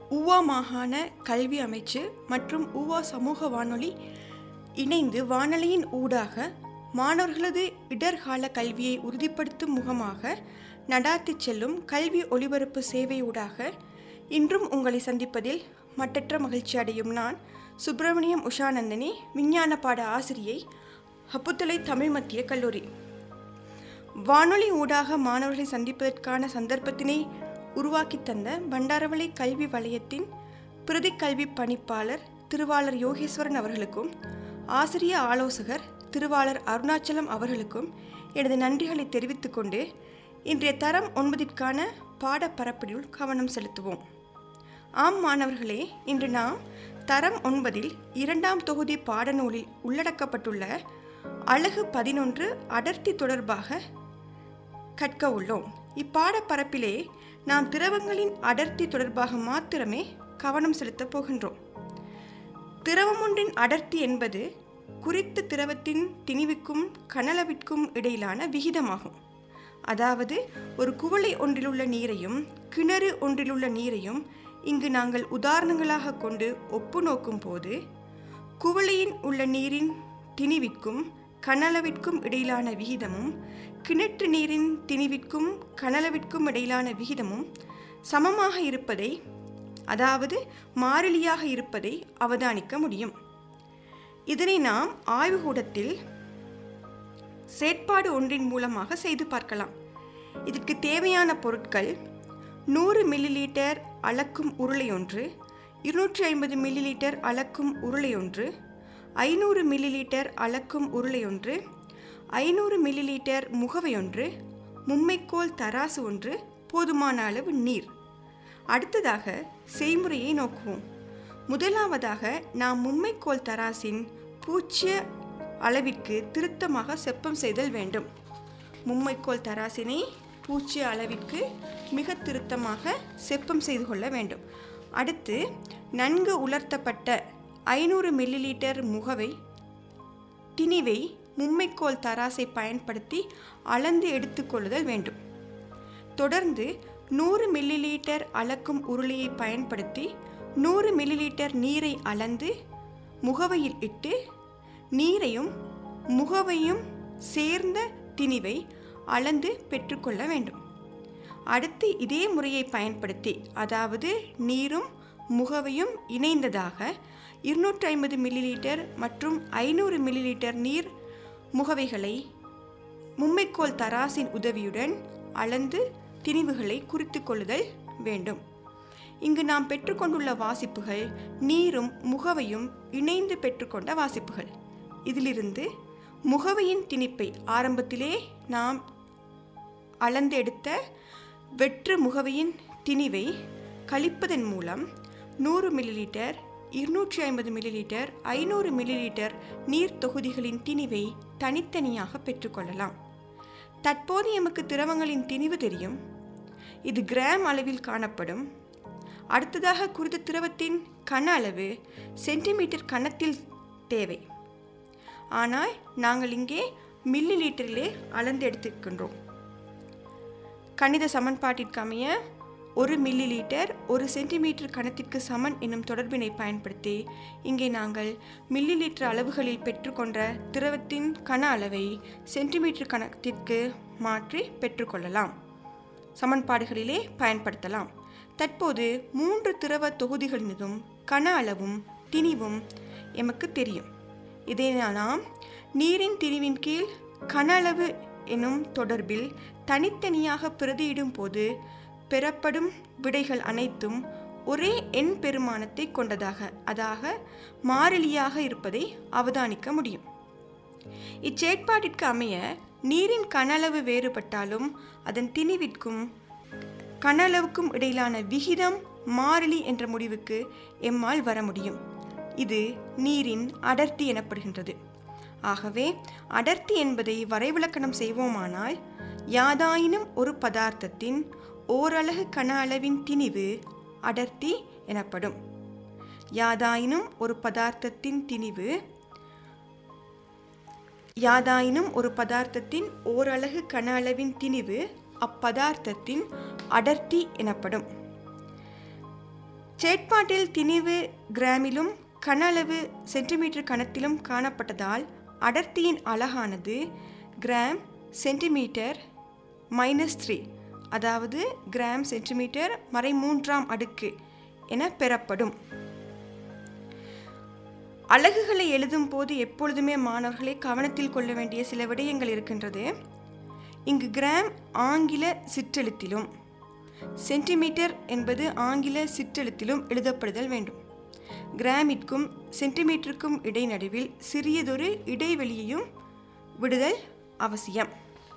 ஊவா மாகாண கல்வி அமைச்சு மற்றும் ஊவா சமூக வானொலி இணைந்து வானொலியின் ஊடாக மாணவர்களது இடர்கால கல்வியை உறுதிப்படுத்தும் முகமாக நடாத்தி செல்லும் கல்வி ஒலிபரப்பு சேவையூடாக இன்றும் உங்களை சந்திப்பதில் மட்டற்ற மகிழ்ச்சி அடையும் நான் சுப்பிரமணியம் உஷாநந்தினி விஞ்ஞான பாட ஆசிரியை ஹப்புத்தலை தமிழ் மத்திய கல்லூரி வானொலி ஊடாக மாணவர்களை சந்திப்பதற்கான சந்தர்ப்பத்தினை உருவாக்கி தந்த பண்டாரவளை கல்வி வலயத்தின் பிரதி கல்வி பணிப்பாளர் திருவாளர் யோகேஸ்வரன் அவர்களுக்கும் ஆசிரிய ஆலோசகர் திருவாளர் அருணாச்சலம் அவர்களுக்கும் எனது நன்றிகளை தெரிவித்துக்கொண்டு இன்றைய தரம் ஒன்பதிற்கான பாடப்பரப்பினுள் கவனம் செலுத்துவோம் ஆம் மாணவர்களே இன்று நாம் தரம் ஒன்பதில் இரண்டாம் தொகுதி பாடநூலில் உள்ளடக்கப்பட்டுள்ள அழகு பதினொன்று அடர்த்தி தொடர்பாக கற்க உள்ளோம் இப்பாடப்பரப்பிலே நாம் திரவங்களின் அடர்த்தி தொடர்பாக மாத்திரமே கவனம் செலுத்தப் போகின்றோம் திரவம் ஒன்றின் அடர்த்தி என்பது குறித்த திரவத்தின் திணிவுக்கும் கனளவிற்கும் இடையிலான விகிதமாகும் அதாவது ஒரு குவளை ஒன்றிலுள்ள நீரையும் கிணறு ஒன்றிலுள்ள நீரையும் இங்கு நாங்கள் உதாரணங்களாக கொண்டு ஒப்பு நோக்கும் போது குவளையின் உள்ள நீரின் திணிவிற்கும் கனளவிற்கும் இடையிலான விகிதமும் கிணற்று நீரின் திணிவிற்கும் கனளவிற்கும் இடையிலான விகிதமும் சமமாக இருப்பதை அதாவது மாறிலியாக இருப்பதை அவதானிக்க முடியும் இதனை நாம் ஆய்வுகூடத்தில் செயற்பாடு ஒன்றின் மூலமாக செய்து பார்க்கலாம் இதற்கு தேவையான பொருட்கள் நூறு மில்லிலீட்டர் அளக்கும் உருளை ஒன்று இருநூற்றி ஐம்பது மில்லிலீட்டர் அளக்கும் உருளை ஒன்று ஐநூறு மில்லிலீட்டர் அளக்கும் உருளை ஒன்று ஐநூறு மில்லிலீட்டர் முகவை ஒன்று மும்மைக்கோல் தராசு ஒன்று போதுமான அளவு நீர் அடுத்ததாக செய்முறையை நோக்குவோம் முதலாவதாக நாம் மும்மைக்கோல் தராசின் பூச்சிய அளவிற்கு திருத்தமாக செப்பம் செய்தல் வேண்டும் மும்மைக்கோல் தராசினை பூச்சிய அளவிற்கு மிக திருத்தமாக செப்பம் செய்து கொள்ள வேண்டும் அடுத்து நன்கு உலர்த்தப்பட்ட ஐநூறு மில்லிலீட்டர் முகவை திணிவை மும்மைக்கோல் தராசை பயன்படுத்தி அளந்து எடுத்துக்கொள்ளுதல் வேண்டும் தொடர்ந்து நூறு மில்லிலீட்டர் அளக்கும் உருளையை பயன்படுத்தி நூறு மில்லிலீட்டர் நீரை அளந்து முகவையில் இட்டு நீரையும் முகவையும் சேர்ந்த திணிவை அளந்து பெற்றுக்கொள்ள வேண்டும் அடுத்து இதே முறையை பயன்படுத்தி அதாவது நீரும் முகவையும் இணைந்ததாக இருநூற்றி ஐம்பது மில்லிலீட்டர் மற்றும் ஐநூறு மில்லிலீட்டர் நீர் முகவைகளை மும்மைக்கோல் தராசின் உதவியுடன் அளந்து திணிவுகளை குறித்து கொள்ளுதல் வேண்டும் இங்கு நாம் பெற்றுக்கொண்டுள்ள வாசிப்புகள் நீரும் முகவையும் இணைந்து பெற்றுக்கொண்ட வாசிப்புகள் இதிலிருந்து முகவையின் திணிப்பை ஆரம்பத்திலே நாம் அளந்து எடுத்த வெற்று முகவையின் திணிவை கழிப்பதன் மூலம் நூறு மில்லிலீட்டர் இருநூற்றி ஐம்பது மில்லிலீட்டர் ஐநூறு மில்லிலீட்டர் நீர் தொகுதிகளின் திணிவை தனித்தனியாக பெற்றுக்கொள்ளலாம் தற்போது எமக்கு திரவங்களின் திணிவு தெரியும் இது கிராம் அளவில் காணப்படும் அடுத்ததாக குறித்த திரவத்தின் கன அளவு சென்டிமீட்டர் கணத்தில் தேவை ஆனால் நாங்கள் இங்கே மில்லி லீட்டரிலே அளந்து எடுத்துக்கின்றோம் கணித சமன்பாட்டிற்கு அமைய ஒரு மில்லி லீட்டர் ஒரு சென்டிமீட்டர் கணத்திற்கு சமன் என்னும் தொடர்பினை பயன்படுத்தி இங்கே நாங்கள் மில்லி லீட்டர் அளவுகளில் பெற்றுக்கொண்ட திரவத்தின் கன அளவை சென்டிமீட்டர் கணத்திற்கு மாற்றி பெற்றுக்கொள்ளலாம் சமன்பாடுகளிலே பயன்படுத்தலாம் தற்போது மூன்று திரவ தொகுதிகளினதும் கன அளவும் திணிவும் எமக்கு தெரியும் இதை நாம் நீரின் திணிவின் கீழ் கன அளவு எனும் தொடர்பில் தனித்தனியாக பிரதியிடும் போது பெறப்படும் விடைகள் அனைத்தும் ஒரே எண் பெருமானத்தை கொண்டதாக அதாக மாறிலியாக இருப்பதை அவதானிக்க முடியும் இச்செயற்பாட்டிற்கு அமைய நீரின் கனளவு வேறுபட்டாலும் அதன் திணிவிற்கும் கனளவுக்கும் இடையிலான விகிதம் மாறிலி என்ற முடிவுக்கு எம்மால் வர முடியும் இது நீரின் அடர்த்தி எனப்படுகின்றது ஆகவே அடர்த்தி என்பதை வரைவிலக்கணம் செய்வோமானால் யாதாயினும் ஒரு பதார்த்தத்தின் ஓரலகு கன அளவின் திணிவு அடர்த்தி எனப்படும் யாதாயினும் ஒரு பதார்த்தத்தின் திணிவு யாதாயினும் ஒரு பதார்த்தத்தின் ஓரலகு கன அளவின் திணிவு அப்பதார்த்தத்தின் அடர்த்தி எனப்படும் செயற்பாட்டில் திணிவு கிராமிலும் கன அளவு சென்டிமீட்டர் கணத்திலும் காணப்பட்டதால் அடர்த்தியின் அலகானது கிராம் சென்டிமீட்டர் மைனஸ் த்ரீ அதாவது கிராம் சென்டிமீட்டர் மறை மூன்றாம் அடுக்கு என பெறப்படும் அலகுகளை எழுதும் போது எப்பொழுதுமே மாணவர்களை கவனத்தில் கொள்ள வேண்டிய சில விடயங்கள் இருக்கின்றது இங்கு கிராம் ஆங்கில சிற்றெழுத்திலும் சென்டிமீட்டர் என்பது ஆங்கில சிற்றெழுத்திலும் எழுதப்படுதல் வேண்டும் கிராமிற்கும் சென்டிமீட்டருக்கும் இடைநடுவில் சிறியதொரு இடைவெளியையும் விடுதல் அவசியம்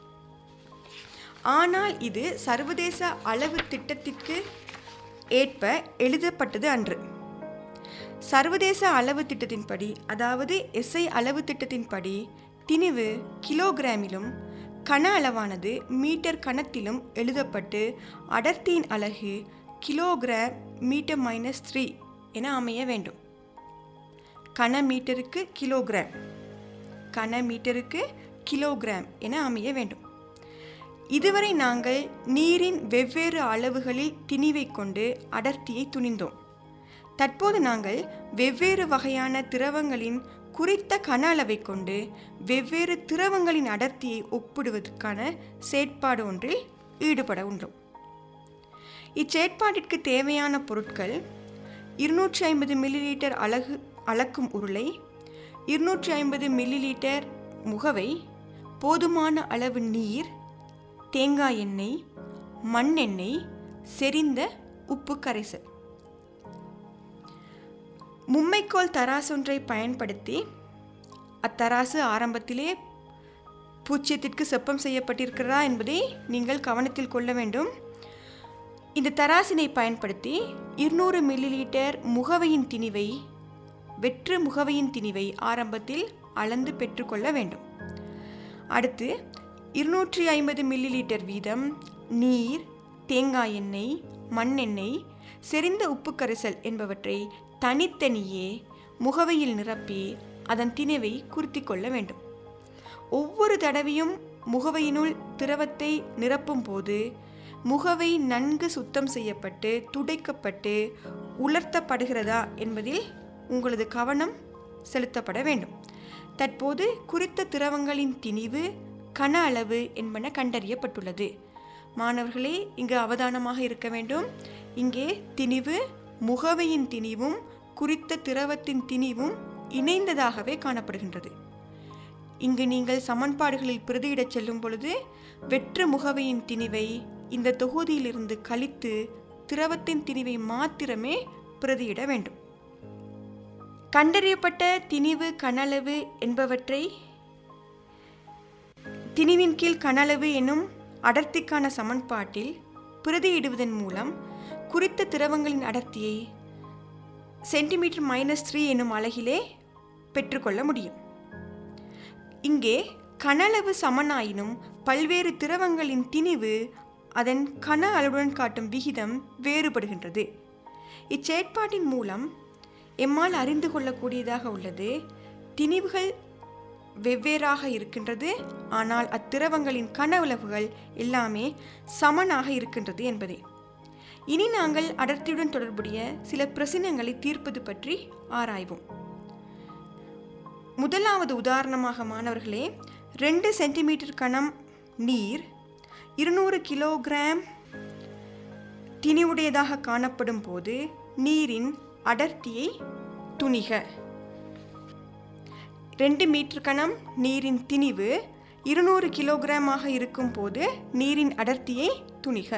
ஆனால் இது சர்வதேச அளவு திட்டத்திற்கு ஏற்ப எழுதப்பட்டது அன்று சர்வதேச அளவு திட்டத்தின்படி அதாவது எஸ்ஐ அளவு திட்டத்தின்படி திணிவு கிலோகிராமிலும் கன அளவானது மீட்டர் கணத்திலும் எழுதப்பட்டு அடர்த்தியின் அலகு கிலோகிராம் மீட்டர் மைனஸ் த்ரீ என அமைய வேண்டும் கன மீட்டருக்கு கிலோகிராம் கன மீட்டருக்கு கிலோகிராம் என அமைய வேண்டும் இதுவரை நாங்கள் நீரின் வெவ்வேறு அளவுகளில் திணிவை கொண்டு அடர்த்தியை துணிந்தோம் தற்போது நாங்கள் வெவ்வேறு வகையான திரவங்களின் குறித்த கன அளவை கொண்டு வெவ்வேறு திரவங்களின் அடர்த்தியை ஒப்பிடுவதற்கான செயற்பாடு ஒன்றில் ஈடுபட உள்ளோம் இச்செயற்பாட்டிற்கு தேவையான பொருட்கள் இருநூற்றி ஐம்பது மில்லிலீட்டர் அலகு அளக்கும் உருளை இருநூற்றி ஐம்பது மில்லிலீட்டர் முகவை போதுமான அளவு நீர் தேங்காய் எண்ணெய் மண்ணெண்ணெய் செறிந்த உப்பு கரைசல் மும்மைக்கோல் தராசொன்றை பயன்படுத்தி அத்தராசு ஆரம்பத்திலே பூச்சியத்திற்கு செப்பம் செய்யப்பட்டிருக்கிறதா என்பதை நீங்கள் கவனத்தில் கொள்ள வேண்டும் இந்த தராசினை பயன்படுத்தி இருநூறு மில்லிலீட்டர் முகவையின் திணிவை வெற்று முகவையின் திணிவை ஆரம்பத்தில் அளந்து பெற்றுக்கொள்ள வேண்டும் அடுத்து இருநூற்றி ஐம்பது மில்லிலீட்டர் வீதம் நீர் தேங்காய் எண்ணெய் மண்ணெண்ணெய் செறிந்த உப்பு கரைசல் என்பவற்றை தனித்தனியே முகவையில் நிரப்பி அதன் திணிவை குறித்து கொள்ள வேண்டும் ஒவ்வொரு தடவையும் முகவையினுள் திரவத்தை நிரப்பும் போது முகவை நன்கு சுத்தம் செய்யப்பட்டு துடைக்கப்பட்டு உலர்த்தப்படுகிறதா என்பதில் உங்களது கவனம் செலுத்தப்பட வேண்டும் தற்போது குறித்த திரவங்களின் திணிவு கன அளவு என்பன கண்டறியப்பட்டுள்ளது மாணவர்களே இங்கு அவதானமாக இருக்க வேண்டும் இங்கே திணிவு முகவையின் திணிவும் குறித்த திரவத்தின் திணிவும் இணைந்ததாகவே காணப்படுகின்றது இங்கு நீங்கள் சமன்பாடுகளில் பிரதியிடச் செல்லும் பொழுது வெற்று முகவையின் திணிவை இந்த தொகுதியிலிருந்து கழித்து திரவத்தின் திணிவை மாத்திரமே பிரதியிட வேண்டும் கண்டறியப்பட்ட திணிவு கனளவு என்பவற்றை திணிவின் கீழ் கனளவு எனும் அடர்த்திக்கான சமன்பாட்டில் பிரதியிடுவதன் மூலம் குறித்த திரவங்களின் அடர்த்தியை சென்டிமீட்டர் மைனஸ் த்ரீ எனும் அலகிலே பெற்றுக்கொள்ள முடியும் இங்கே கனளவு சமனாயினும் பல்வேறு திரவங்களின் திணிவு அதன் கன அளவுடன் காட்டும் விகிதம் வேறுபடுகின்றது இச்செயற்பாட்டின் மூலம் எம்மால் அறிந்து கொள்ளக்கூடியதாக உள்ளது திணிவுகள் வெவ்வேறாக இருக்கின்றது ஆனால் அத்திரவங்களின் கன அளவுகள் எல்லாமே சமனாக இருக்கின்றது என்பதே இனி நாங்கள் அடர்த்தியுடன் தொடர்புடைய சில பிரச்சனைகளை தீர்ப்பது பற்றி ஆராய்வோம் முதலாவது உதாரணமாக மாணவர்களே ரெண்டு சென்டிமீட்டர் கணம் நீர் இருநூறு கிலோகிராம் திணிவுடையதாக காணப்படும் போது நீரின் அடர்த்தியை துணிக ரெண்டு மீட்டர் கணம் நீரின் திணிவு இருநூறு கிலோகிராமாக இருக்கும் போது நீரின் அடர்த்தியை துணிக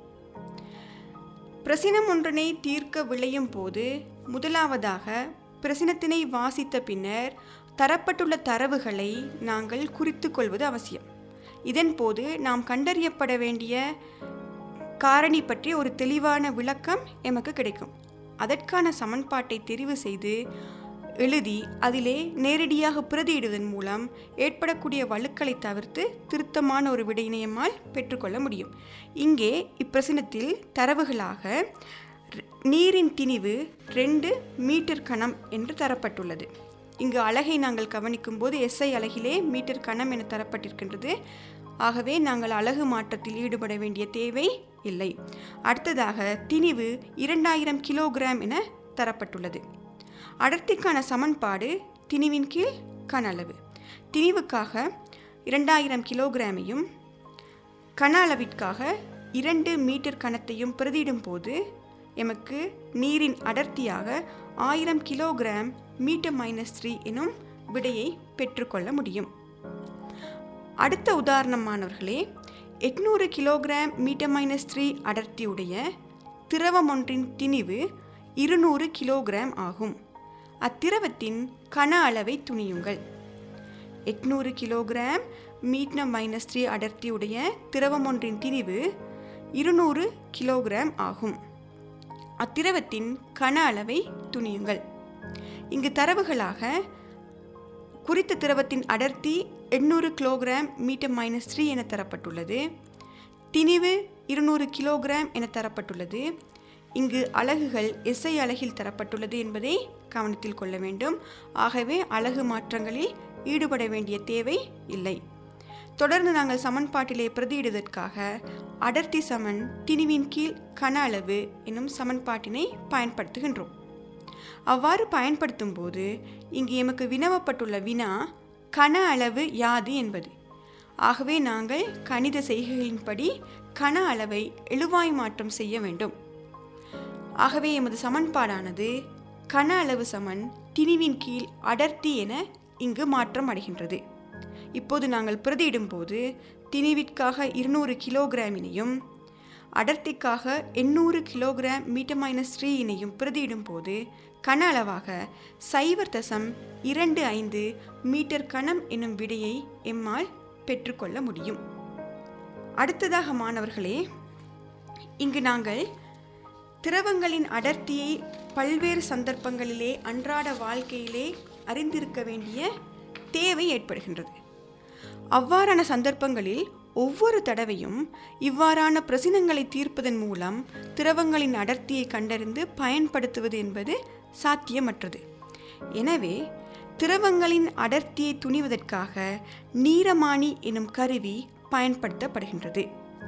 பிரசினம் ஒன்றினை தீர்க்க விளையும் போது முதலாவதாக பிரசினத்தினை வாசித்த பின்னர் தரப்பட்டுள்ள தரவுகளை நாங்கள் குறித்து கொள்வது அவசியம் இதன்போது நாம் கண்டறியப்பட வேண்டிய காரணி பற்றி ஒரு தெளிவான விளக்கம் எமக்கு கிடைக்கும் அதற்கான சமன்பாட்டை தெரிவு செய்து எழுதி அதிலே நேரடியாக பிரதியிடுவதன் மூலம் ஏற்படக்கூடிய வழுக்களை தவிர்த்து திருத்தமான ஒரு விடையினையமால் பெற்றுக்கொள்ள முடியும் இங்கே இப்பிரசனத்தில் தரவுகளாக ர- நீரின் திணிவு ரெண்டு மீட்டர் கணம் என்று தரப்பட்டுள்ளது இங்கு அலகை நாங்கள் கவனிக்கும் போது எஸ்ஐ அலகிலே மீட்டர் கணம் என தரப்பட்டிருக்கின்றது ஆகவே நாங்கள் அலகு மாற்றத்தில் ஈடுபட வேண்டிய தேவை இல்லை அடுத்ததாக திணிவு இரண்டாயிரம் கிலோகிராம் என தரப்பட்டுள்ளது அடர்த்திக்கான சமன்பாடு திணிவின் கீழ் கன அளவு திணிவுக்காக இரண்டாயிரம் கிலோகிராமையும் கன அளவிற்காக இரண்டு மீட்டர் கணத்தையும் பிரதியிடும் போது எமக்கு நீரின் அடர்த்தியாக ஆயிரம் கிலோகிராம் மீட்டர் மைனஸ் த்ரீ எனும் விடையை பெற்றுக்கொள்ள முடியும் அடுத்த உதாரணம் மாணவர்களே எட்நூறு கிலோகிராம் மீட்டர் மைனஸ் த்ரீ அடர்த்தியுடைய திரவம் ஒன்றின் திணிவு இருநூறு கிலோகிராம் ஆகும் அத்திரவத்தின் கன அளவை துணியுங்கள் எட்நூறு கிலோகிராம் மீட்டர் மைனஸ் த்ரீ அடர்த்தியுடைய திரவம் ஒன்றின் திணிவு இருநூறு கிலோகிராம் ஆகும் அத்திரவத்தின் கன அளவை துணியுங்கள் இங்கு தரவுகளாக குறித்த திரவத்தின் அடர்த்தி எண்ணூறு கிலோகிராம் மீட்டர் மைனஸ் த்ரீ என தரப்பட்டுள்ளது திணிவு இருநூறு கிலோகிராம் என தரப்பட்டுள்ளது இங்கு அலகுகள் எஸ்ஐ அலகில் தரப்பட்டுள்ளது என்பதை கவனத்தில் கொள்ள வேண்டும் ஆகவே அலகு மாற்றங்களில் ஈடுபட வேண்டிய தேவை இல்லை தொடர்ந்து நாங்கள் சமன்பாட்டிலே பிரதியிடுவதற்காக அடர்த்தி சமன் திணிவின் கீழ் கன அளவு என்னும் சமன்பாட்டினை பயன்படுத்துகின்றோம் அவ்வாறு பயன்படுத்தும் போது இங்கு எமக்கு வினவப்பட்டுள்ள வினா கன அளவு யாது என்பது ஆகவே நாங்கள் கணித செய்கைகளின்படி கன அளவை எழுவாய் மாற்றம் செய்ய வேண்டும் ஆகவே எமது சமன்பாடானது கன அளவு சமன் திணிவின் கீழ் அடர்த்தி என இங்கு மாற்றம் அடைகின்றது இப்போது நாங்கள் பிரதியிடும்போது திணிவிற்காக இருநூறு கிலோகிராமினையும் அடர்த்திக்காக எண்ணூறு கிலோகிராம் மீட்டர் மைனஸ் த்ரீ இனையும் பிரதியிடும் போது கன அளவாக சைவர் தசம் இரண்டு ஐந்து மீட்டர் கணம் என்னும் விடையை எம்மால் பெற்றுக்கொள்ள முடியும் அடுத்ததாக மாணவர்களே இங்கு நாங்கள் திரவங்களின் அடர்த்தியை பல்வேறு சந்தர்ப்பங்களிலே அன்றாட வாழ்க்கையிலே அறிந்திருக்க வேண்டிய தேவை ஏற்படுகின்றது அவ்வாறான சந்தர்ப்பங்களில் ஒவ்வொரு தடவையும் இவ்வாறான பிரசினங்களை தீர்ப்பதன் மூலம் திரவங்களின் அடர்த்தியை கண்டறிந்து பயன்படுத்துவது என்பது சாத்தியமற்றது எனவே திரவங்களின் அடர்த்தியை துணிவதற்காக நீரமானி எனும் கருவி பயன்படுத்தப்படுகின்றது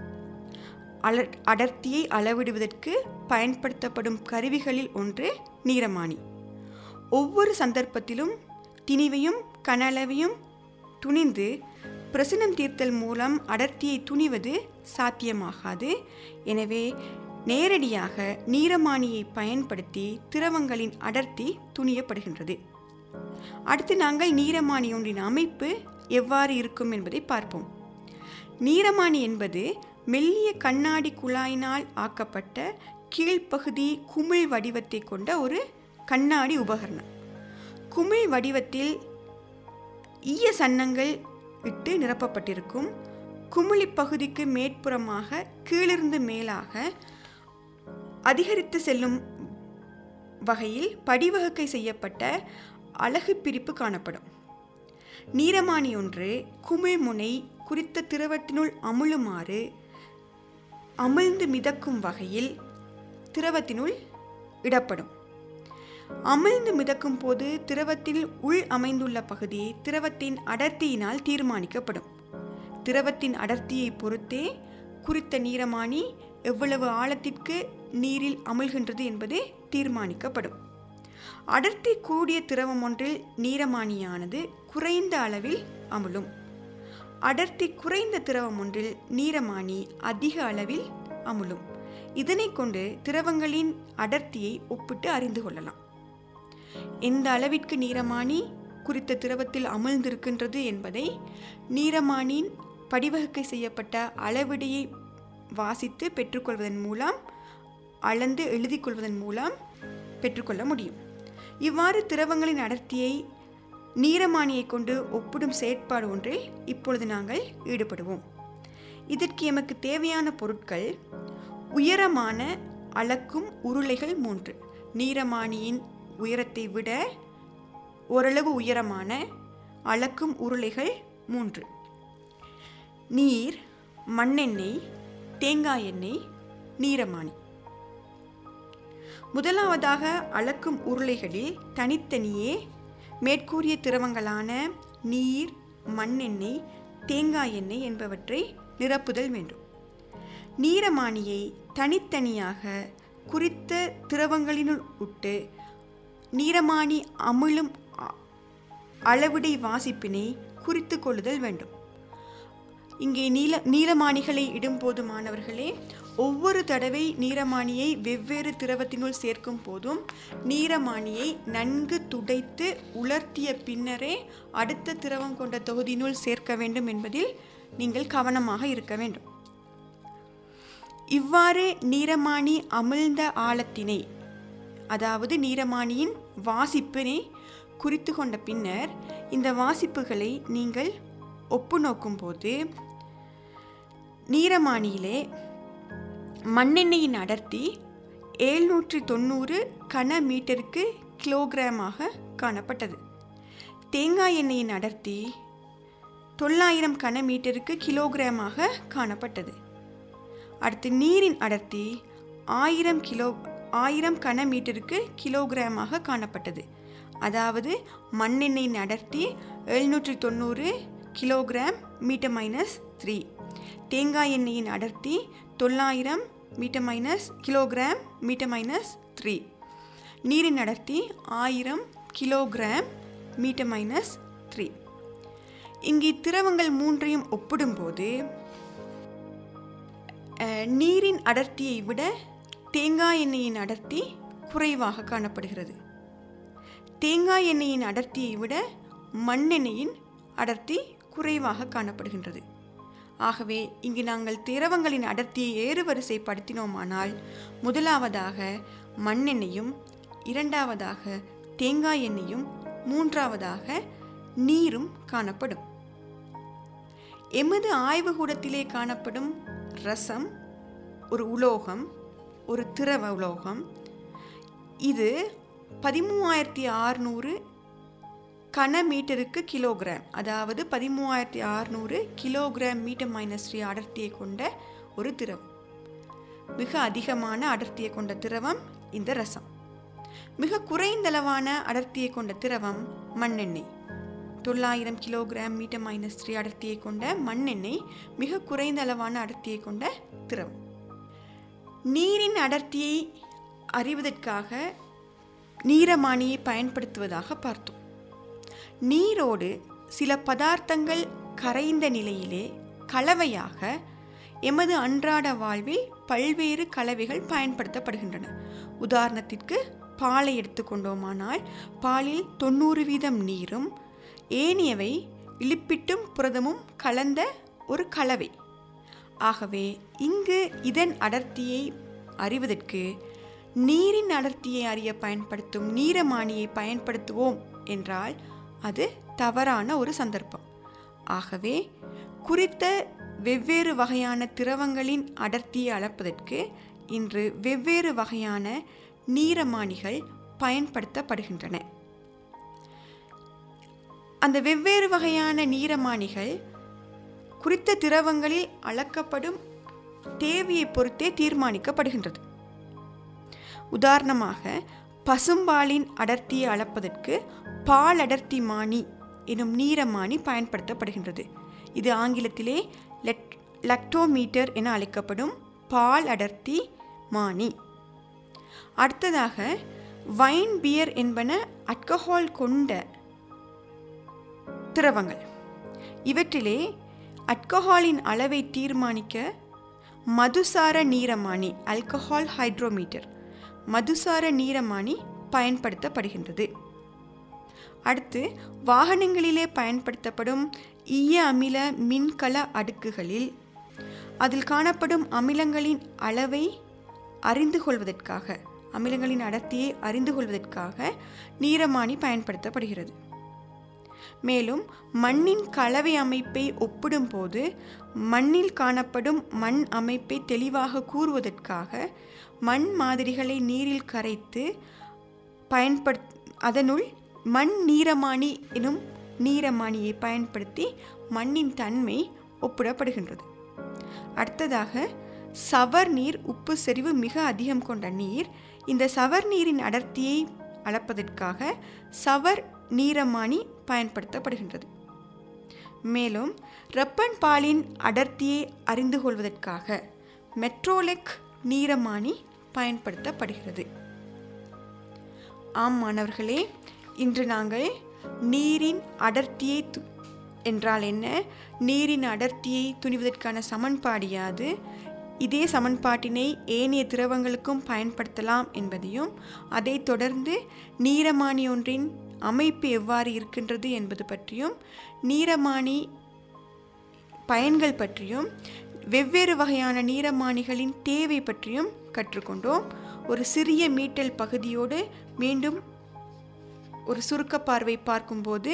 அல அடர்த்தியை அளவிடுவதற்கு பயன்படுத்தப்படும் கருவிகளில் ஒன்று நீரமானி ஒவ்வொரு சந்தர்ப்பத்திலும் திணிவையும் கனளவையும் துணிந்து பிரசனம் தீர்த்தல் மூலம் அடர்த்தியை துணிவது சாத்தியமாகாது எனவே நேரடியாக நீரமானியை பயன்படுத்தி திரவங்களின் அடர்த்தி துணியப்படுகின்றது அடுத்து நாங்கள் நீரமானி ஒன்றின் அமைப்பு எவ்வாறு இருக்கும் என்பதை பார்ப்போம் நீரமானி என்பது மெல்லிய கண்ணாடி குழாயினால் ஆக்கப்பட்ட கீழ்ப்பகுதி குமிழ் வடிவத்தை கொண்ட ஒரு கண்ணாடி உபகரணம் குமிழ் வடிவத்தில் ஈய சன்னங்கள் இட்டு நிரப்பப்பட்டிருக்கும் குமிழி பகுதிக்கு மேற்புறமாக கீழிருந்து மேலாக அதிகரித்து செல்லும் வகையில் படிவகை செய்யப்பட்ட அலகு பிரிப்பு காணப்படும் நீரமானி ஒன்று குமிழ்முனை குறித்த திரவத்தினுள் அமுழுமாறு அமிழ்ந்து மிதக்கும் வகையில் திரவத்தினுள் இடப்படும் அமிழ்ந்து மிதக்கும் போது திரவத்தில் உள் அமைந்துள்ள பகுதி திரவத்தின் அடர்த்தியினால் தீர்மானிக்கப்படும் திரவத்தின் அடர்த்தியை பொறுத்தே குறித்த நீரமானி எவ்வளவு ஆழத்திற்கு நீரில் அமிழ்கின்றது என்பது தீர்மானிக்கப்படும் அடர்த்தி கூடிய திரவம் ஒன்றில் நீரமானியானது குறைந்த அளவில் அமுழும் அடர்த்தி குறைந்த திரவம் ஒன்றில் நீரமானி அதிக அளவில் அமுழும் இதனை கொண்டு திரவங்களின் அடர்த்தியை ஒப்பிட்டு அறிந்து கொள்ளலாம் எந்த அளவிற்கு நீரமானி குறித்த திரவத்தில் அமிழ்ந்திருக்கின்றது என்பதை நீரமானின் படிவகை செய்யப்பட்ட அளவிடையை வாசித்து பெற்றுக்கொள்வதன் மூலம் அளந்து எழுதி கொள்வதன் மூலம் பெற்றுக்கொள்ள முடியும் இவ்வாறு திரவங்களின் அடர்த்தியை நீரமானியை கொண்டு ஒப்பிடும் செயற்பாடு ஒன்றில் இப்பொழுது நாங்கள் ஈடுபடுவோம் இதற்கு எமக்கு தேவையான பொருட்கள் உயரமான அளக்கும் உருளைகள் மூன்று நீரமானியின் உயரத்தை விட ஓரளவு உயரமான அளக்கும் உருளைகள் மூன்று நீர் மண்ணெண்ணெய் தேங்காய் எண்ணெய் நீரமானி முதலாவதாக அளக்கும் உருளைகளில் தனித்தனியே மேற்கூறிய திரவங்களான நீர் மண்ணெண்ணெய் தேங்காய் எண்ணெய் என்பவற்றை நிரப்புதல் வேண்டும் நீரமானியை தனித்தனியாக குறித்த திரவங்களினுள் விட்டு நீரமானி அமிழும் அ- அளவிடை வாசிப்பினை குறித்து கொள்ளுதல் வேண்டும் இங்கே நீல நீலமானிகளை இடும்போது மாணவர்களே ஒவ்வொரு தடவை நீரமானியை வெவ்வேறு திரவத்தினுள் சேர்க்கும் போதும் நீரமானியை நன்கு துடைத்து உலர்த்திய பின்னரே அடுத்த திரவம் கொண்ட தொகுதியினுள் சேர்க்க வேண்டும் என்பதில் நீங்கள் கவனமாக இருக்க வேண்டும் இவ்வாறு நீரமானி அமிழ்ந்த ஆழத்தினை அதாவது நீரமானியின் வாசிப்பினை குறித்து கொண்ட பின்னர் இந்த வாசிப்புகளை நீங்கள் ஒப்பு நோக்கும்போது நீரமானியிலே மண்ணெண்ணெயின் அடர்த்தி ஏழ்நூற்றி தொண்ணூறு கன மீட்டருக்கு கிலோகிராமாக காணப்பட்டது தேங்காய் எண்ணெயின் அடர்த்தி தொள்ளாயிரம் கன மீட்டருக்கு கிலோகிராமாக காணப்பட்டது அடுத்து நீரின் அடர்த்தி ஆயிரம் கிலோ ஆயிரம் கன மீட்டருக்கு கிலோகிராமாக காணப்பட்டது அதாவது மண்ணெண்ணெயின் அடர்த்தி எழுநூற்றி தொண்ணூறு கிலோகிராம் மீட்டர் மைனஸ் த்ரீ தேங்காய் எண்ணெயின் அடர்த்தி தொள்ளாயிரம் metre minus kilogram metre minus three நீரின் அடர்த்தி ஆயிரம் கிலோகிராம் மீட்டர் மைனஸ் த்ரீ இங்கே திரவங்கள் மூன்றையும் ஒப்பிடும்போது அஹ், நீரின் அடர்த்தியை விட தேங்காய் எண்ணெயின் அடர்த்தி குறைவாக காணப்படுகிறது தேங்காய் எண்ணெயின் அடர்த்தியை விட மண்ணெண்ணெயின் அடர்த்தி குறைவாக காணப்படுகின்றது ஆகவே இங்கு நாங்கள் திரவங்களின் அடர்த்தியை ஏறுவரிசைப்படுத்தினோமானால் முதலாவதாக மண்ணெண்ணெயும் இரண்டாவதாக தேங்காய் எண்ணெயும் மூன்றாவதாக நீரும் காணப்படும் எமது ஆய்வுகூடத்திலே காணப்படும் ரசம் ஒரு உலோகம் ஒரு திரவ உலோகம் இது பதிமூவாயிரத்தி ஆறுநூறு கன மீட்டருக்கு கிலோகிராம் அதாவது பதிமூவாயிரத்தி அறுநூறு கிலோகிராம் மீட்டர் மைனஸ் த்ரீ அடர்த்தியை கொண்ட ஒரு திரவம் மிக அதிகமான அடர்த்தியை கொண்ட திரவம் இந்த ரசம் மிக குறைந்தளவான அடர்த்தியை கொண்ட திரவம் மண்ணெண்ணெய் தொள்ளாயிரம் கிலோகிராம் மீட்டர் மைனஸ் த்ரீ அடர்த்தியை கொண்ட மண்ணெண்ணெய் மிக குறைந்த அளவான அடர்த்தியை கொண்ட திரவம் நீரின் அடர்த்தியை அறிவதற்காக நீரமானியை பயன்படுத்துவதாக பார்த்தோம் நீரோடு சில பதார்த்தங்கள் கரைந்த நிலையிலே கலவையாக எமது அன்றாட வாழ்வில் பல்வேறு கலவைகள் பயன்படுத்தப்படுகின்றன உதாரணத்திற்கு பாலை எடுத்துக்கொண்டோமானால் பாலில் தொண்ணூறு வீதம் நீரும் ஏனியவை இலிப்பிட்டும் புரதமும் கலந்த ஒரு கலவை ஆகவே இங்கு இதன் அடர்த்தியை அறிவதற்கு நீரின் அடர்த்தியை அறிய பயன்படுத்தும் நீரமானியை பயன்படுத்துவோம் என்றால் அது தவறான ஒரு சந்தர்ப்பம் ஆகவே குறித்த வெவ்வேறு வகையான திரவங்களின் அடர்த்தியை அளப்பதற்கு இன்று வெவ்வேறு வகையான நீரமானிகள் பயன்படுத்தப்படுகின்றன அந்த வெவ்வேறு வகையான நீரமானிகள் குறித்த திரவங்களில் அளக்கப்படும் தேவையை பொறுத்தே தீர்மானிக்கப்படுகின்றது உதாரணமாக பசும்பாலின் அடர்த்தியை அளப்பதற்கு பால் அடர்த்தி மானி எனும் நீரமானி பயன்படுத்தப்படுகின்றது இது ஆங்கிலத்திலே லெட் லக்டோமீட்டர் என அழைக்கப்படும் பால் அடர்த்தி மானி அடுத்ததாக வைன் பியர் என்பன அல்கஹால் கொண்ட திரவங்கள் இவற்றிலே அல்கஹாலின் அளவை தீர்மானிக்க மதுசார நீரமானி ஆல்கஹால் ஹைட்ரோமீட்டர் மதுசார நீரமானி பயன்படுத்தப்படுகின்றது அடுத்து வாகனங்களிலே பயன்படுத்தப்படும் ஈய அமில மின்கல அடுக்குகளில் அதில் காணப்படும் அமிலங்களின் அளவை அறிந்து கொள்வதற்காக அமிலங்களின் அடர்த்தியை அறிந்து கொள்வதற்காக நீரமானி பயன்படுத்தப்படுகிறது மேலும் மண்ணின் கலவை அமைப்பை ஒப்பிடும்போது மண்ணில் காணப்படும் மண் அமைப்பை தெளிவாக கூறுவதற்காக மண் மாதிரிகளை நீரில் கரைத்து பயன்படுத் அதனுள் மண் நீரமானி எனும் நீரமானியை பயன்படுத்தி மண்ணின் தன்மை ஒப்பிடப்படுகின்றது அடுத்ததாக சவர் நீர் உப்பு செறிவு மிக அதிகம் கொண்ட நீர் இந்த சவர் நீரின் அடர்த்தியை அளப்பதற்காக சவர் நீரமானி பயன்படுத்தப்படுகின்றது மேலும் ரப்பன் பாலின் அடர்த்தியை அறிந்து கொள்வதற்காக மெட்ரோலெக் நீரமானி பயன்படுத்தப்படுகிறது ஆம் மாணவர்களே இன்று நாங்கள் நீரின் அடர்த்தியை து என்றால் என்ன நீரின் அடர்த்தியை துணிவதற்கான சமன்பாடு யாது இதே சமன்பாட்டினை ஏனைய திரவங்களுக்கும் பயன்படுத்தலாம் என்பதையும் அதைத் தொடர்ந்து நீரமானி ஒன்றின் அமைப்பு எவ்வாறு இருக்கின்றது என்பது பற்றியும் நீரமானி பயன்கள் பற்றியும் வெவ்வேறு வகையான நீரமானிகளின் தேவை பற்றியும் கற்றுக்கொண்டோம் ஒரு சிறிய மீட்டல் பகுதியோடு மீண்டும் ஒரு சுருக்க பார்வை பார்க்கும்போது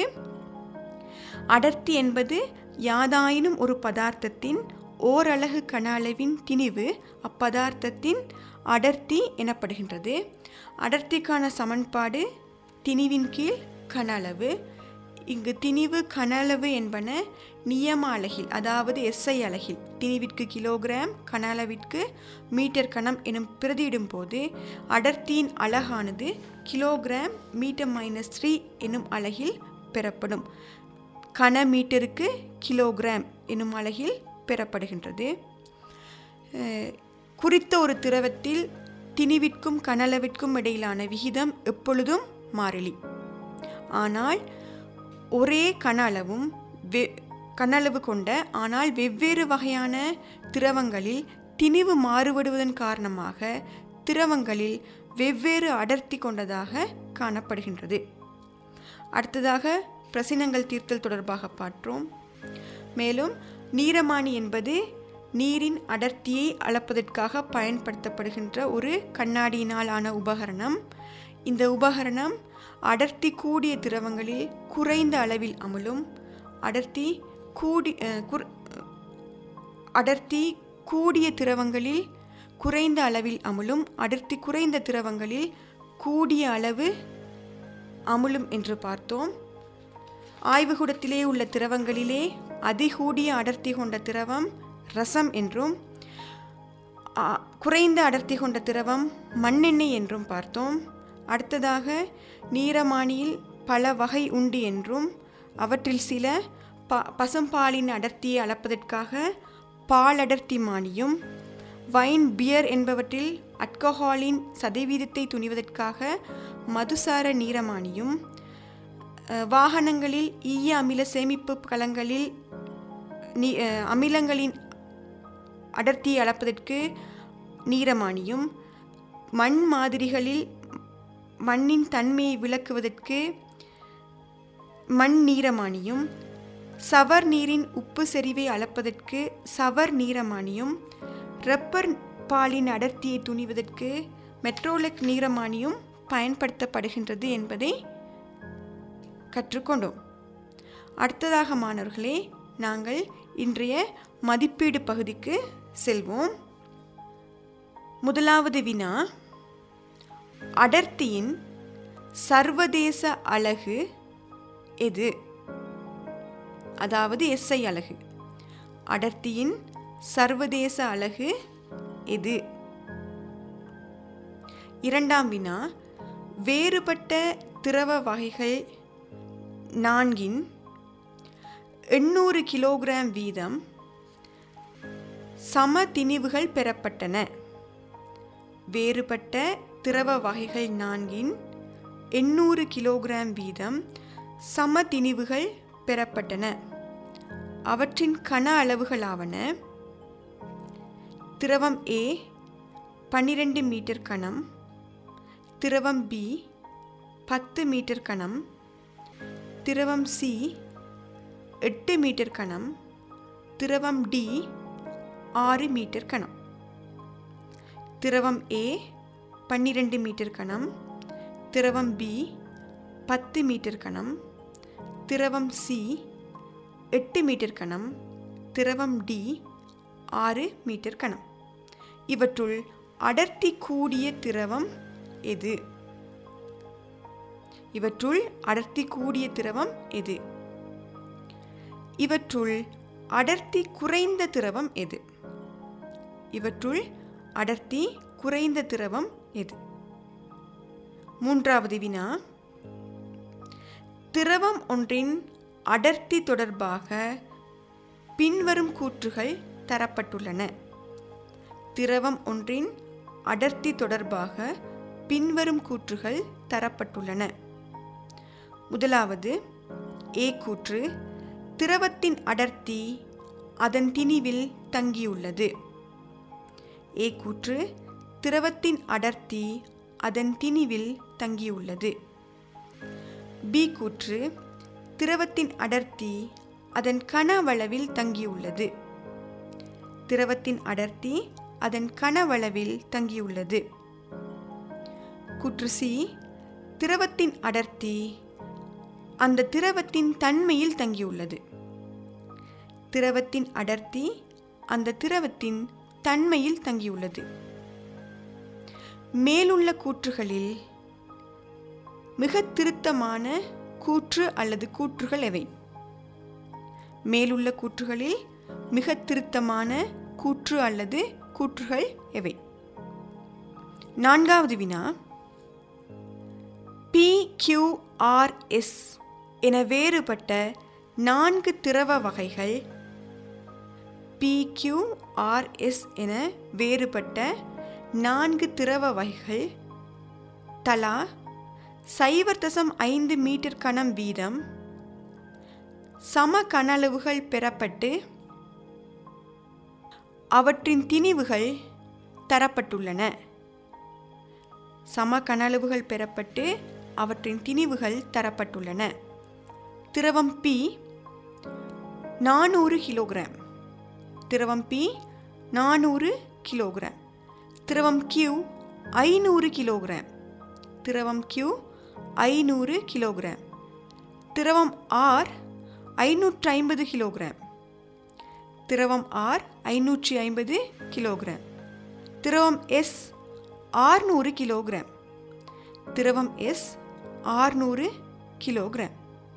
அடர்த்தி என்பது யாதாயினும் ஒரு பதார்த்தத்தின் ஓரலகு கன அளவின் திணிவு அப்பதார்த்தத்தின் அடர்த்தி எனப்படுகின்றது அடர்த்திக்கான சமன்பாடு திணிவின் கீழ் கன அளவு இங்கு திணிவு கன அளவு என்பன நியம அலகில் அதாவது எஸ்ஐ அலகில் திணிவிற்கு கிலோகிராம் கன அளவிற்கு மீட்டர் கணம் எனும் பிரதியிடும் போது அடர்த்தியின் அலகானது கிலோகிராம் மீட்டர் மைனஸ் த்ரீ எனும் அலகில் பெறப்படும் கன மீட்டருக்கு கிலோகிராம் எனும் அலகில் பெறப்படுகின்றது அஹ், குறித்த ஒரு திரவத்தில் திணிவிற்கும் கனளவிற்கும் இடையிலான விகிதம் எப்பொழுதும் மாறிலி ஆனால் ஒரே கன அளவும் வெ கனளவு கொண்ட ஆனால் வெவ்வேறு வகையான திரவங்களில் திணிவு மாறுபடுவதன் காரணமாக திரவங்களில் வெவ்வேறு அடர்த்தி கொண்டதாக காணப்படுகின்றது அடுத்ததாக பிரசினங்கள் தீர்த்தல் தொடர்பாக பார்த்தோம் மேலும் நீரமானி என்பது நீரின் அடர்த்தியை அளப்பதற்காக பயன்படுத்தப்படுகின்ற ஒரு கண்ணாடியினால் ஆன உபகரணம் இந்த உபகரணம் அடர்த்தி கூடிய திரவங்களில் குறைந்த அளவில் அமுலும் அடர்த்தி கூடி அஹ், குர்- அடர்த்தி கூடிய திரவங்களில் குறைந்த அளவில் அமுலும் அடர்த்தி குறைந்த திரவங்களில் கூடிய அளவு அமுலும் என்று பார்த்தோம் ஆய்வுகூடத்திலே உள்ள திரவங்களிலே அதிகூடிய அடர்த்தி கொண்ட திரவம் ரசம் என்றும் ஆ, குறைந்த அடர்த்தி கொண்ட திரவம் மண்ணெண்ணெய் என்றும் பார்த்தோம் அடுத்ததாக நீரமானியில் பல வகை உண்டு என்றும் அவற்றில் சில ப பசும்பாலின் அடர்த்தியை அளப்பதற்காக பால் அடர்த்தி மானியும் வைன் பியர் என்பவற்றில் அல்கஹாலின் சதவீதத்தை துணிவதற்காக மதுசார நீரமானியும் அஹ், வாகனங்களில் ஈய அமில சேமிப்பு கலங்களில் நீ அஹ், அமிலங்களின் அடர்த்தியை அளப்பதற்கு நீரமானியும் மண் மாதிரிகளில் மண்ணின் தன்மையை விளக்குவதற்கு மண் நீரமானியும் சவர் நீரின் உப்பு செறிவை அளப்பதற்கு சவர் நீரமானியும் ரப்பர் பாலின் அடர்த்தியை துணிவதற்கு மெட்ரோலெக் நீரமானியும் பயன்படுத்தப்படுகின்றது என்பதை கற்றுக்கொண்டோம் அடுத்ததாக மாணவர்களே நாங்கள் இன்றைய மதிப்பீடு பகுதிக்கு செல்வோம் முதலாவது வினா அடர்த்தியின் சர்வதேச அலகு எது அதாவது எஸ்ஐ அலகு அடர்த்தியின் சர்வதேச அலகு எது இரண்டாம் வினா வேறுபட்ட திரவ வகைகள் நான்கின் எண்ணூறு கிலோகிராம் வீதம் சம திணிவுகள் பெறப்பட்டன வேறுபட்ட திரவ வகைகள் நான்கின் எண்ணூறு கிலோகிராம் வீதம் சம திணிவுகள் பெறப்பட்டன அவற்றின் கன அளவுகளாவன திரவம் ஏ பன்னிரெண்டு மீட்டர் கணம் திரவம் பி பத்து மீட்டர் கணம் திரவம் சி எட்டு மீட்டர் கணம் திரவம் டி ஆறு மீட்டர் கணம் திரவம் ஏ பன்னிரெண்டு மீட்டர் கணம் திரவம் பி பத்து மீட்டர் கணம் திரவம் சி எட்டு மீட்டர் கணம் திரவம் டி ஆறு மீட்டர் கணம் இவற்றுள் அடர்த்தி கூடிய திரவம் எது இவற்றுள் அடர்த்தி கூடிய திரவம் எது இவற்றுள் அடர்த்தி குறைந்த திரவம் எது இவற்றுள் அடர்த்தி குறைந்த திரவம் எது மூன்றாவது வினா திரவம் ஒன்றின் அடர்த்தி தொடர்பாக பின்வரும் கூற்றுகள் தரப்பட்டுள்ளன திரவம் ஒன்றின் அடர்த்தி தொடர்பாக பின்வரும் கூற்றுகள் தரப்பட்டுள்ளன முதலாவது ஏ கூற்று திரவத்தின் அடர்த்தி அதன் திணிவில் தங்கியுள்ளது ஏ கூற்று திரவத்தின் அடர்த்தி அதன் திணிவில் தங்கியுள்ளது பி கூற்று திரவத்தின் அடர்த்தி அதன் கனவளவில் தங்கியுள்ளது திரவத்தின் அடர்த்தி அதன் கனவளவில் தங்கியுள்ளது கூற்று சி திரவத்தின் அடர்த்தி அந்த திரவத்தின் தன்மையில் தங்கியுள்ளது திரவத்தின் அடர்த்தி அந்த திரவத்தின் தன்மையில் தங்கியுள்ளது மேலுள்ள கூற்றுகளில் மிக திருத்தமான கூற்று அல்லது கூற்றுகள் எவை மேலுள்ள கூற்றுகளில் மிக திருத்தமான கூற்று அல்லது கூற்றுகள் எவை நான்காவது வினா பி எஸ் என வேறுபட்ட நான்கு திரவ வகைகள் பிக்யூஆர்எஸ் என வேறுபட்ட நான்கு திரவ வகைகள் தலா சைவர் தசம் ஐந்து மீட்டர் கணம் வீதம் சம கனளவுகள் பெறப்பட்டு அவற்றின் திணிவுகள் தரப்பட்டுள்ளன சம கனளவுகள் பெறப்பட்டு அவற்றின் திணிவுகள் தரப்பட்டுள்ளன திரவம் பி நானூறு கிலோகிராம் திரவம் பி நானூறு கிலோகிராம் திரவம் கியூ ஐநூறு கிலோகிராம் திரவம் கியூ ஐநூறு கிலோகிராம் திரவம் ஆர் ஐநூற்றி ஐம்பது கிலோகிராம் திரவம் ஆர் ஐநூற்றி ஐம்பது கிலோகிராம் திரவம் எஸ் ஆறுநூறு கிலோகிராம் திரவம் எஸ் ஆறுநூறு கிலோகிராம்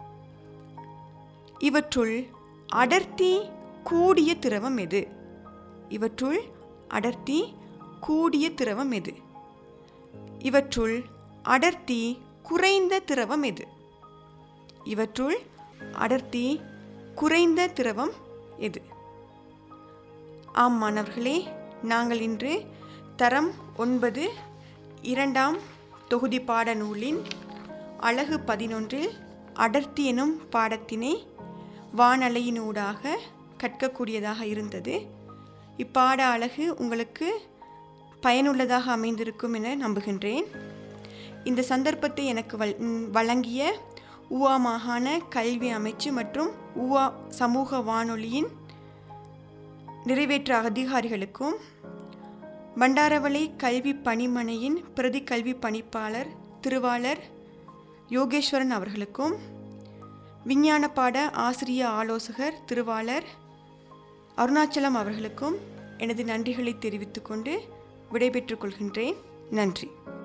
இவற்றுள் அடர்த்தி கூடிய திரவம் எது இவற்றுள் அடர்த்தி கூடிய திரவம் எது இவற்றுள் அடர்த்தி குறைந்த திரவம் எது இவற்றுள் அடர்த்தி குறைந்த திரவம் எது ஆம் மாணவர்களே நாங்கள் இன்று தரம் ஒன்பது இரண்டாம் தொகுதி பாடநூலின் அழகு பதினொன்றில் அடர்த்தி எனும் பாடத்தினை வானலையினூடாக கற்கக்கூடியதாக இருந்தது இப்பாட அழகு உங்களுக்கு பயனுள்ளதாக அமைந்திருக்கும் என நம்புகின்றேன் இந்த சந்தர்ப்பத்தை எனக்கு வல்- ம், வழங்கிய ஊவா மாகாண கல்வி அமைச்சு மற்றும் ஊவா சமூக வானொலியின் நிறைவேற்று அதிகாரிகளுக்கும் பண்டாரவளை கல்வி பணிமனையின் பிரதி கல்வி பணிப்பாளர் திருவாளர் யோகேஸ்வரன் அவர்களுக்கும் விஞ்ஞான பாட ஆசிரிய ஆலோசகர் திருவாளர் அருணாச்சலம் அவர்களுக்கும் எனது நன்றிகளை தெரிவித்துக்கொண்டு விடைபெற்றுக் கொள்கின்றேன் நன்றி